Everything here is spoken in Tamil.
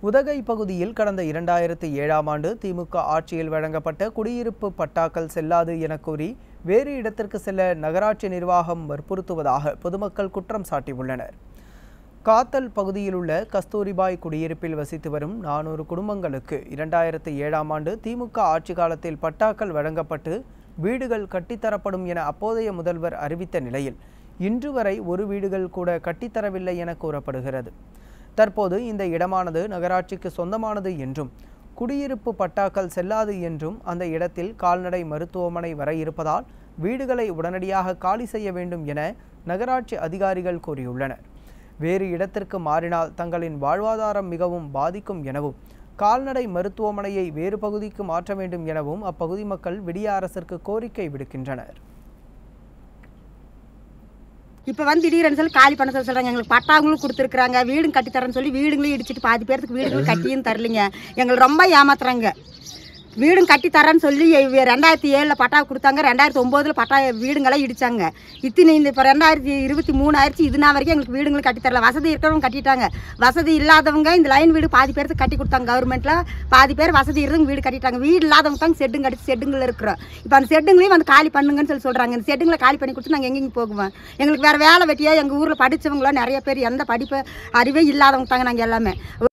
உதகை பகுதியில் கடந்த இரண்டாயிரத்தி ஏழாம் ஆண்டு திமுக ஆட்சியில் வழங்கப்பட்ட குடியிருப்பு பட்டாக்கள் செல்லாது என கூறி வேறு இடத்திற்கு செல்ல நகராட்சி நிர்வாகம் வற்புறுத்துவதாக பொதுமக்கள் குற்றம் சாட்டியுள்ளனர் காத்தல் பகுதியில் உள்ள கஸ்தூரிபாய் குடியிருப்பில் வசித்து வரும் நானூறு குடும்பங்களுக்கு இரண்டாயிரத்தி ஏழாம் ஆண்டு திமுக ஆட்சி காலத்தில் பட்டாக்கள் வழங்கப்பட்டு வீடுகள் கட்டித்தரப்படும் என அப்போதைய முதல்வர் அறிவித்த நிலையில் இன்று வரை ஒரு வீடுகள் கூட கட்டித்தரவில்லை என கூறப்படுகிறது தற்போது இந்த இடமானது நகராட்சிக்கு சொந்தமானது என்றும் குடியிருப்பு பட்டாக்கள் செல்லாது என்றும் அந்த இடத்தில் கால்நடை மருத்துவமனை வர இருப்பதால் வீடுகளை உடனடியாக காலி செய்ய வேண்டும் என நகராட்சி அதிகாரிகள் கூறியுள்ளனர் வேறு இடத்திற்கு மாறினால் தங்களின் வாழ்வாதாரம் மிகவும் பாதிக்கும் எனவும் கால்நடை மருத்துவமனையை வேறு பகுதிக்கு மாற்ற வேண்டும் எனவும் அப்பகுதி மக்கள் விடிய அரசிற்கு கோரிக்கை விடுக்கின்றனர் இப்போ வந்து திடீர்னு சொல்லி காலி பண்ண சொல்லி சொல்கிறாங்க எங்களுக்கு பட்டாங்களும் கொடுத்துருக்குறாங்க வீடும் கட்டி தரேன்னு சொல்லி வீடுங்களும் இடிச்சிட்டு பாதி பேருக்கு வீடுகளும் கட்டியும் தரலைங்க எங்களை ரொம்ப ஏமாத்துறாங்க வீடும் கட்டி தரேன்னு சொல்லி இவ- ரெண்டாயிரத்தி ஏழில் பட்டா கொடுத்தாங்க ரெண்டாயிரத்தி ஒம்போதில் பட்டா வீடுங்களாம் இடிச்சாங்க இத்தனை இந்த இப்போ ரெண்டாயிரத்தி இருபத்தி மூணு ஆயிடுச்சு இதுனா வரைக்கும் எங்களுக்கு வீடுங்களும் கட்டி தரல வசதி இருக்கிறவங்க கட்டிட்டாங்க வசதி இல்லாதவங்க இந்த லைன் வீடு பாதி பேருக்கு கட்டி கொடுத்தாங்க கவர்மெண்ட்டில் பாதி பேர் வசதி இருந்தவங்க வீடு கட்டிட்டாங்க வீடு இல்லாதவங்க தான் செட்டுங்க கட்டி செட்டுங்களில் இருக்கிறோம் இப்போ அந்த செட்டுங்களையும் வந்து காலி பண்ணுங்கன்னு சொல்லி சொல்கிறாங்க இந்த செட்டுங்களை காலி பண்ணி கொடுத்து நாங்கள் எங்கேயும் போகுவோம் எங்களுக்கு வேறு வேலை வெட்டியா எங்கள் ஊரில் படித்தவங்களாம் நிறைய பேர் எந்த படிப்பு அறிவே இல்லாதவங்க தாங்க நாங்கள் எல்லாமே